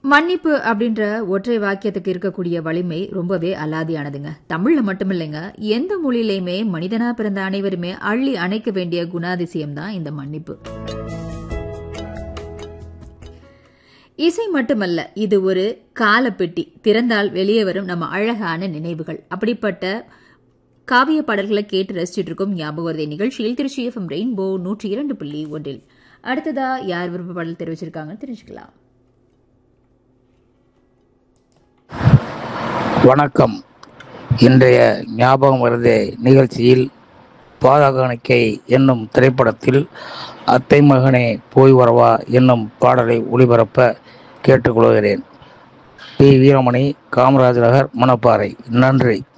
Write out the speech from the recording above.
மன்னிப்பு அப்படின்ற ஒற்றை வாக்கியத்துக்கு இருக்கக்கூடிய வலிமை ரொம்பவே அலாதியானதுங்க தமிழ்ல மட்டும் இல்லைங்க எந்த மொழியிலையுமே மனிதனா பிறந்த அனைவருமே அள்ளி அணைக்க வேண்டிய குணாதிசயம் தான் இந்த மன்னிப்பு இசை மட்டுமல்ல இது ஒரு காலப்பெட்டி திறந்தால் வெளியே வரும் நம்ம அழகான நினைவுகள் அப்படிப்பட்ட காவிய பாடல்களை கேட்டு ரசிச்சுட்டு இருக்கும் ஞாபகம் நிகழ்ச்சியில் திருச்சி எஃப்எம் ரெயின்போ நூற்றி இரண்டு புள்ளி ஒன்றில் அடுத்ததா யார் விருப்ப பாடல் தெரிவிச்சிருக்காங்கன்னு தெரிஞ்சுக்கலாம் வணக்கம் இன்றைய ஞாபகம் வருதே நிகழ்ச்சியில் பாதகாணிக்கை என்னும் திரைப்படத்தில் அத்தை மகனே போய் வரவா என்னும் பாடலை ஒளிபரப்ப கேட்டுக்கொள்கிறேன் பி வீரமணி காமராஜ் நகர் மணப்பாறை நன்றி